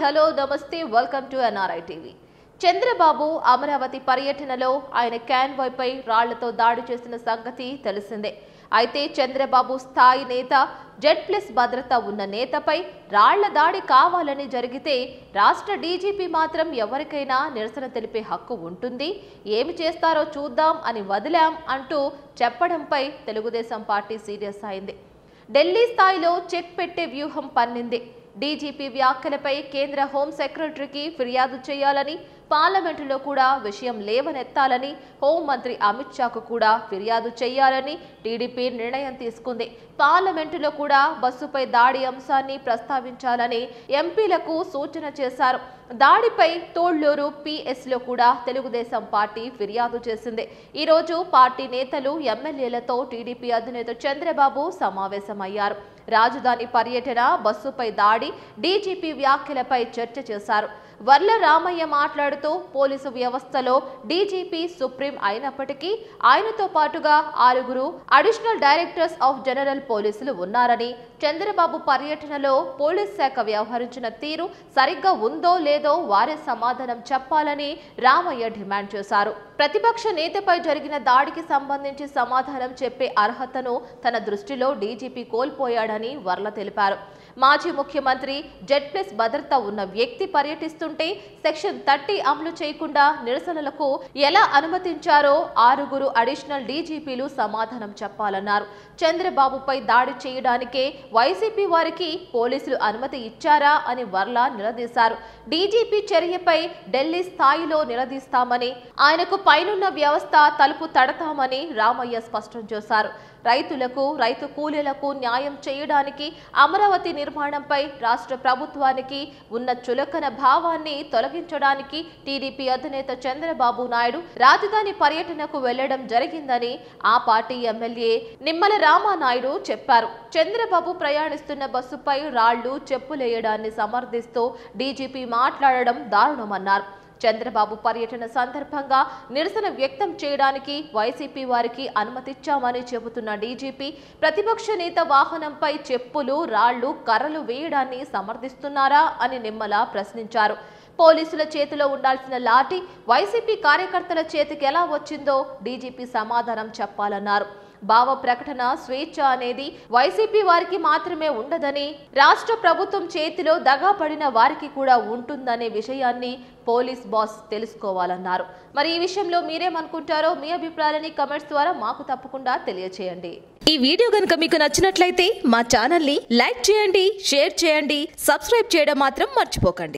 hello నమస్తే welcome to NRI TV Chandrababu Amaravati పర్యటనలో ఆయన క్యాన్వాయ్పై రాళ్లతో దాడి చేసిన సంగతి తెలిసిందే అయితే చంద్రబాబు స్థాయి నేత జెడ్ ప్లస్ భద్రత ఉన్న నేతపై రాళ్ల దాడి కావాలని జరిగితే రాష్ట్ర డీజీపీ మాత్రం ఎవరికైనా నిరసన తెలిపే హక్కు ఉంటుంది ఏమి చేస్తారో చూద్దాం అని వదిలాం అంటూ చెప్పడంపై తెలుగుదేశం పార్టీ సీరియస్ అయింది ఢిల్లీ స్థాయిలో చెక్ పెట్టే వ్యూహం పన్నింది డీజీపీ వ్యాఖ్యలపై కేంద్ర హోం సెక్రటరీకి ఫిర్యాదు చేయాలని పార్లమెంటులో కూడా విషయం లేవనెత్తాలని హోంమంత్రి అమిత్ షాకు కూడా ఫిర్యాదు చేయాలని టీడీపీ నిర్ణయం తీసుకుంది పార్లమెంటులో కూడా బస్సుపై దాడి అంశాన్ని ప్రస్తావించాలని ఎంపీలకు సూచన చేశారు దాడిపై తోళ్లూరు పిఎస్లో కూడా తెలుగుదేశం పార్టీ ఫిర్యాదు చేసింది ఈరోజు పార్టీ నేతలు ఎమ్మెల్యేలతో టీడీపీ అధినేత చంద్రబాబు సమావేశమయ్యారు రాజధాని పర్యటన బస్సుపై దాడి డీజీపీ వ్యాఖ్యలపై చర్చ చేశారు వర్ల రామయ్య మాట్లాడుతూ పోలీసు వ్యవస్థలో డీజీపీ సుప్రీం అయినప్పటికీ ఆయనతో పాటుగా ఆరుగురు అడిషనల్ డైరెక్టర్స్ ఆఫ్ జనరల్ పోలీసులు ఉన్నారని చంద్రబాబు పర్యటనలో పోలీస్ శాఖ వ్యవహరించిన తీరు సరిగ్గా ఉందో లేదో వారే సమాధానం చెప్పాలని రామయ్య డిమాండ్ చేశారు ప్రతిపక్ష నేతపై జరిగిన దాడికి సంబంధించి సమాధానం చెప్పే అర్హతను తన దృష్టిలో డీజీపీ కోల్పోయాడని వర్ల తెలిపారు మాజీ ముఖ్యమంత్రి జెడ్ ప్లస్ భద్రత ఉన్న వ్యక్తి పర్యటిస్తుంటే సెక్షన్ థర్టీ అమలు చేయకుండా నిరసనలకు ఎలా అనుమతించారో ఆరుగురు అడిషనల్ డీజీపీలు సమాధానం చెప్పాలన్నారు చంద్రబాబుపై దాడి చేయడానికే వైసీపీ వారికి పోలీసులు అనుమతి ఇచ్చారా అని వర్ల నిలదీశారు డీజీపీ చర్యపై ఢిల్లీ స్థాయిలో నిలదీస్తామని ఆయనకు పైనున్న వ్యవస్థ తలుపు తడతామని రామయ్య స్పష్టం చేశారు రైతులకు రైతు కూలీలకు న్యాయం చేయడానికి అమరావతి నిర్మాణంపై రాష్ట్ర ప్రభుత్వానికి ఉన్న చులకన భావాన్ని తొలగించడానికి టీడీపీ అధినేత చంద్రబాబు నాయుడు రాజధాని పర్యటనకు వెళ్లడం జరిగిందని ఆ పార్టీ ఎమ్మెల్యే నిమ్మల రామానాయుడు చెప్పారు చంద్రబాబు ప్రయాణిస్తున్న బస్సుపై రాళ్లు చెప్పులేయడాన్ని సమర్థిస్తూ డీజీపీ మాట్లాడడం దారుణమన్నారు చంద్రబాబు పర్యటన సందర్భంగా నిరసన వ్యక్తం చేయడానికి వైసీపీ వారికి అనుమతిచ్చామని చెబుతున్న డీజీపీ ప్రతిపక్ష నేత వాహనంపై చెప్పులు రాళ్లు కర్రలు వేయడాన్ని సమర్థిస్తున్నారా అని నిమ్మల ప్రశ్నించారు పోలీసుల చేతిలో ఉండాల్సిన లాఠీ వైసీపీ కార్యకర్తల చేతికి ఎలా వచ్చిందో డీజీపీ సమాధానం చెప్పాలన్నారు భావ ప్రకటన స్వేచ్ఛ అనేది వైసీపీ వారికి మాత్రమే ఉండదని రాష్ట్ర ప్రభుత్వం చేతిలో దగాపడిన వారికి కూడా ఉంటుందనే విషయాన్ని పోలీస్ బాస్ తెలుసుకోవాలన్నారు మరి ఈ విషయంలో మీరేమనుకుంటారో మీ అభిప్రాయాలని కమెంట్స్ ద్వారా మాకు తప్పకుండా తెలియచేయండి ఈ వీడియో గనుక మీకు నచ్చినట్లయితే మా ఛానల్ని లైక్ చేయండి షేర్ చేయండి సబ్స్క్రైబ్ చేయడం మాత్రం మర్చిపోకండి